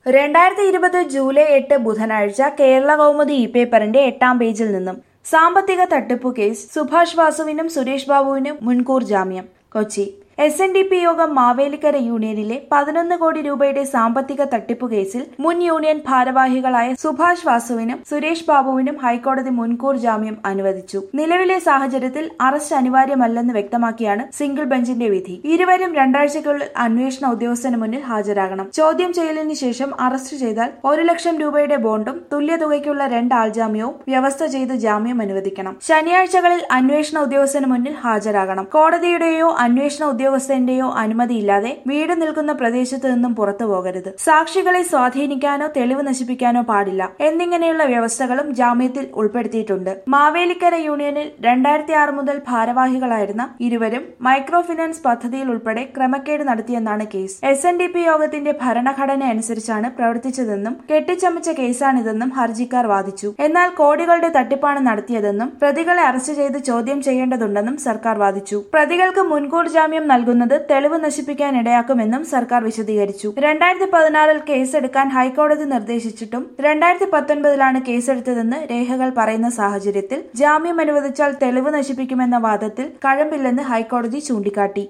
രണ്ടായിരത്തി ഇരുപത് ജൂലൈ എട്ട് ബുധനാഴ്ച കേരള കൗമുദി ഇ പേപ്പറിന്റെ എട്ടാം പേജിൽ നിന്നും സാമ്പത്തിക തട്ടിപ്പു കേസ് സുഭാഷ് വാസുവിനും സുരേഷ് ബാബുവിനും മുൻകൂർ ജാമ്യം Kochi S N D P യോഗം മാവേലിക്കര യൂണിയനിലെ പതിനൊന്ന് കോടി രൂപയുടെ സാമ്പത്തിക തട്ടിപ്പു കേസിൽ മുൻ യൂണിയൻ ഭാരവാഹികളായ സുഭാഷ് വാസുവിനും സുരേഷ് ബാബുവിനും ഹൈക്കോടതി മുൻകൂർ ജാമ്യം അനുവദിച്ചു നിലവിലെ സാഹചര്യത്തിൽ അറസ്റ്റ് അനിവാര്യമല്ലെന്ന് വ്യക്തമാക്കിയാണ് സിംഗിൾ ബെഞ്ചിന്റെ വിധി ഇരുവരും രണ്ടാഴ്ചയ്ക്കുള്ളിൽ അന്വേഷണ ഉദ്യോഗസ്ഥന് മുന്നിൽ ഹാജരാകണം ചോദ്യം ചെയ്യലിന് ശേഷം അറസ്റ്റ് ചെയ്താൽ ഒരു ലക്ഷം രൂപയുടെ ബോണ്ടും തുല്യ തുകയ്ക്കുള്ള രണ്ട് ആൾജാമ്യവും വ്യവസ്ഥ ചെയ്ത് ജാമ്യം അനുവദിക്കണം ശനിയാഴ്ചകളിൽ അന്വേഷണ ഉദ്യോഗസ്ഥന് മുന്നിൽ ഹാജരാകണം കോടതിയുടെയോ അന്വേഷണ ഉദ്യോഗസ്ഥന്റെയോ അനുമതിയില്ലാതെ വീട് നിൽക്കുന്ന പ്രദേശത്ത് നിന്നും പുറത്തു പോകരുത് സാക്ഷികളെ സ്വാധീനിക്കാനോ തെളിവ് നശിപ്പിക്കാനോ പാടില്ല എന്നിങ്ങനെയുള്ള വ്യവസ്ഥകളും ജാമ്യത്തിൽ ഉൾപ്പെടുത്തിയിട്ടുണ്ട് മാവേലിക്കര യൂണിയനിൽ രണ്ടായിരത്തി ആറ് മുതൽ ഭാരവാഹികളായിരുന്ന ഇരുവരും മൈക്രോ ഫിനാൻസ് പദ്ധതിയിൽ ഉൾപ്പെടെ ക്രമക്കേട് നടത്തിയെന്നാണ് case S N D P യോഗത്തിന്റെ ഭരണഘടന അനുസരിച്ചാണ് പ്രവർത്തിച്ചതെന്നും കെട്ടിച്ചമച്ച കേസാണിതെന്നും ഹർജിക്കാർ വാദിച്ചു എന്നാൽ കോടികളുടെ തട്ടിപ്പാണ് നടത്തിയതെന്നും പ്രതികളെ അറസ്റ്റ് ചെയ്ത് ചോദ്യം ചെയ്യേണ്ടതുണ്ടെന്നും സർക്കാർ വാദിച്ചു പ്രതികൾക്ക് മുൻകൂർ ജാമ്യം നൽകുന്നത് തെളിവ് നശിപ്പിക്കാൻ ഇടയാക്കുമെന്നും സർക്കാർ വിശദീകരിച്ചു രണ്ടായിരത്തി പതിനാറിൽ കേസെടുക്കാൻ ഹൈക്കോടതി നിർദ്ദേശിച്ചിട്ടും രണ്ടായിരത്തി പത്തൊൻപതിലാണ് കേസെടുത്തതെന്ന് രേഖകൾ പറയുന്ന സാഹചര്യത്തിൽ ജാമ്യം അനുവദിച്ചാൽ തെളിവ് നശിപ്പിക്കുമെന്ന വാദത്തിൽ കഴമ്പില്ലെന്ന് ഹൈക്കോടതി ചൂണ്ടിക്കാട്ടി